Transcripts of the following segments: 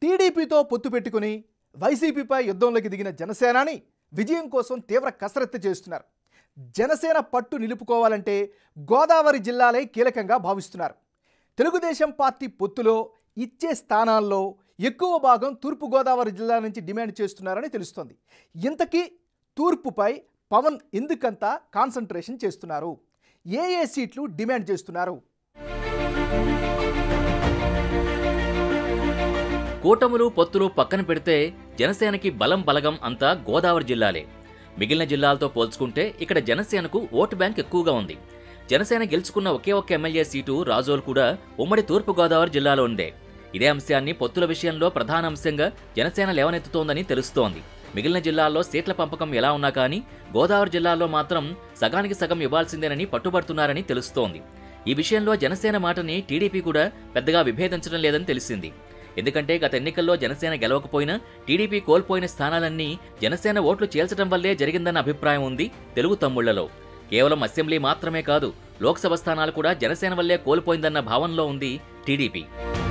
టీడీపీతో పొత్తు పెట్టుకుని వైసీపీపై యుద్ధంలోకి దిగిన జనసేనాని విజయం కోసం తీవ్ర కసరత్తు చేస్తున్నారు జనసేన పట్టు నిలుపుకోవాలంటే గోదావరి జిల్లాలే కీలకంగా భావిస్తున్నారు తెలుగుదేశం పార్టీ పొత్తులో ఇచ్చే స్థానాల్లో ఎక్కువ భాగం తూర్పుగోదావరి జిల్లా నుంచి డిమాండ్ చేస్తున్నారని తెలుస్తోంది ఇంతకీ తూర్పుపై పవన్ ఎందుకంత కాన్సన్ట్రేషన్ చేస్తున్నారు ఏ ఏ సీట్లు డిమాండ్ చేస్తున్నారు కూటములు పొత్తులు పక్కన పెడితే జనసేనకి బలం బలగం అంతా గోదావరి జిల్లాలే మిగిలిన జిల్లాలతో పోల్చుకుంటే ఇక్కడ జనసేనకు ఓటు బ్యాంక్ ఎక్కువగా ఉంది జనసేన గెలుచుకున్న ఒకే ఒక్క ఎమ్మెల్యే సీటు రాజోల్ కూడా ఉమ్మడి తూర్పు గోదావరి జిల్లాలో ఉందే ఇదే అంశాన్ని పొత్తుల విషయంలో ప్రధాన అంశంగా జనసేన లేవనెత్తుతోందని తెలుస్తోంది మిగిలిన జిల్లాల్లో సీట్ల పంపకం ఎలా ఉన్నా కానీ గోదావరి జిల్లాలో మాత్రం సగానికి సగం ఇవ్వాల్సిందేనని పట్టుబడుతున్నారని తెలుస్తోంది ఈ విషయంలో జనసేన మాటని టీడీపీ కూడా పెద్దగా విభేదించడం లేదని తెలిసింది ఎందుకంటే గత ఎన్నికల్లో జనసేన గెలవకపోయినా టీడీపీ కోల్పోయిన స్థానాలన్నీ జనసేన ఓట్లు చేల్చడం వల్లే జరిగిందన్న అభిప్రాయం ఉంది తెలుగు తమ్ముళ్లలో కేవలం అసెంబ్లీ మాత్రమే కాదు లోక్సభ స్థానాలు కూడా జనసేన వల్లే కోల్పోయిందన్న భావనలో ఉంది టీడీపీ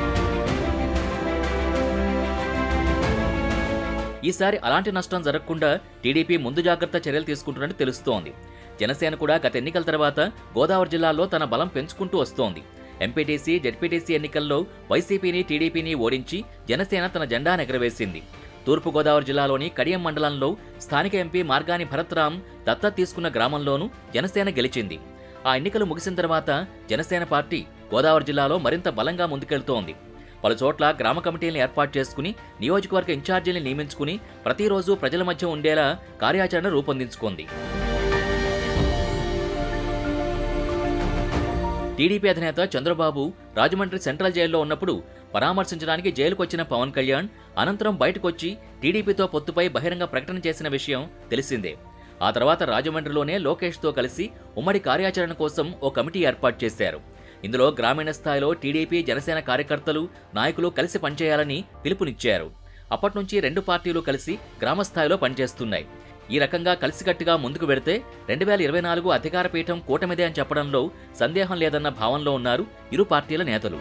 ఈసారి అలాంటి నష్టం జరగకుండా టీడీపీ ముందు జాగ్రత్త చర్యలు తీసుకుంటున్నట్టు తెలుస్తోంది జనసేన కూడా గత ఎన్నికల తర్వాత గోదావరి జిల్లాలో తన బలం పెంచుకుంటూ వస్తోంది ఎంపీటీసీ జెడ్పీటీసీ ఎన్నికల్లో వైసీపీని టీడీపీని ఓడించి జనసేన తన జెండాను ఎగరవేసింది తూర్పుగోదావరి జిల్లాలోని కడియం మండలంలో స్థానిక ఎంపీ మార్గాని భరత్రామ్ దత్తత తీసుకున్న గ్రామంలోనూ జనసేన గెలిచింది ఆ ఎన్నికలు ముగిసిన తర్వాత జనసేన పార్టీ గోదావరి జిల్లాలో మరింత బలంగా ముందుకెళ్తోంది పలు చోట్ల గ్రామ కమిటీలను ఏర్పాటు చేసుకుని నియోజకవర్గ ఇన్ఛార్జీల్ని నియమించుకుని ప్రతిరోజు ప్రజల మధ్య ఉండేలా కార్యాచరణ రూపొందించుకుంది టీడీపీ అధినేత చంద్రబాబు రాజమండ్రి సెంట్రల్ జైల్లో ఉన్నప్పుడు పరామర్శించడానికి జైలుకు వచ్చిన పవన్ కళ్యాణ్ అనంతరం బయటకొచ్చి టీడీపీతో పొత్తుపై బహిరంగ ప్రకటన చేసిన విషయం తెలిసిందే ఆ తర్వాత రాజమండ్రిలోనే లోకేష్తో కలిసి ఉమ్మడి కార్యాచరణ కోసం ఓ కమిటీ ఏర్పాటు చేశారు ఇందులో గ్రామీణ స్థాయిలో టీడీపీ జనసేన కార్యకర్తలు నాయకులు కలిసి పనిచేయాలని పిలుపునిచ్చారు అప్పటి నుంచి రెండు పార్టీలు కలిసి గ్రామ స్థాయిలో పనిచేస్తున్నాయి ఈ రకంగా కలిసికట్టుగా ముందుకు వెడితే రెండు వేల ఇరవై నాలుగు అధికార పీఠం కూటమిదే అని చెప్పడంలో సందేహం లేదన్న భావనలో ఉన్నారు ఇరు పార్టీల నేతలు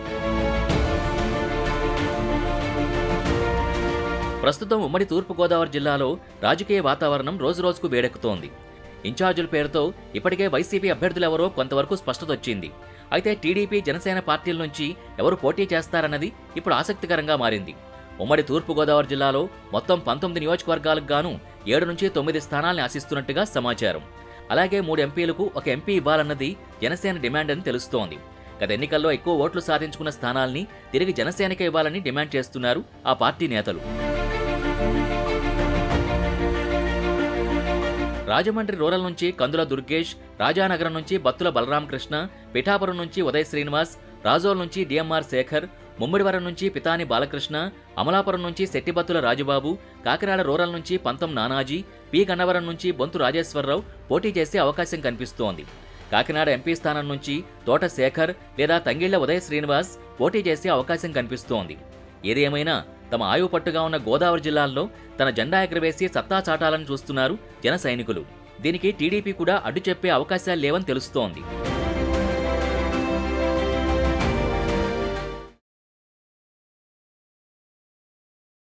ప్రస్తుతం ఉమ్మడి తూర్పుగోదావరి జిల్లాలో రాజకీయ వాతావరణం రోజురోజుకు వేడెక్కుతోంది ఇన్ఛార్జీల పేరుతో ఇప్పటికే వైసీపీ అభ్యర్థులెవరో కొంతవరకు స్పష్టత వచ్చింది అయితే టీడీపీ జనసేన పార్టీల నుంచి ఎవరు పోటీ చేస్తారన్నది ఇప్పుడు ఆసక్తికరంగా మారింది ఉమ్మడి తూర్పుగోదావరి జిల్లాలో మొత్తం పంతొమ్మిది నియోజకవర్గాలకు గాను ఏడు నుంచి తొమ్మిది స్థానాల్ని ఆశిస్తున్నట్టుగా సమాచారం అలాగే మూడు ఎంపీలకు ఒక ఎంపీ ఇవ్వాలన్నది జనసేన డిమాండ్ అని తెలుస్తోంది గత ఎన్నికల్లో ఎక్కువ ఓట్లు సాధించుకున్న స్థానాల్ని తిరిగి జనసేనకే ఇవ్వాలని డిమాండ్ చేస్తున్నారు ఆ పార్టీ నేతలు రాజమండ్రి రూరల్ నుంచి కందుల దుర్గేష్ రాజానగరం నుంచి బత్తుల బలరామకృష్ణ పిఠాపురం నుంచి ఉదయ్ శ్రీనివాస్ రాజోల్ నుంచి డిఎంఆర్ శేఖర్ ముమ్మిడివరం నుంచి పితాని బాలకృష్ణ అమలాపురం నుంచి శెట్టిబత్తుల రాజుబాబు కాకినాడ రూరల్ నుంచి పంతం నానాజీ పి గన్నవరం నుంచి బొంతు రాజేశ్వరరావు పోటీ చేసే అవకాశం కనిపిస్తోంది కాకినాడ ఎంపీ స్థానం నుంచి తోట శేఖర్ లేదా తంగిళ్ల ఉదయ్ శ్రీనివాస్ పోటీ చేసే అవకాశం కనిపిస్తోంది ఏది ఏమైనా తమ ఆయువు పట్టుగా ఉన్న గోదావరి జిల్లాల్లో తన జెండా ఎగరవేసి సత్తా చాటాలని చూస్తున్నారు జన సైనికులు దీనికి టీడీపీ కూడా అడ్డు చెప్పే అవకాశాలు లేవని తెలుస్తోంది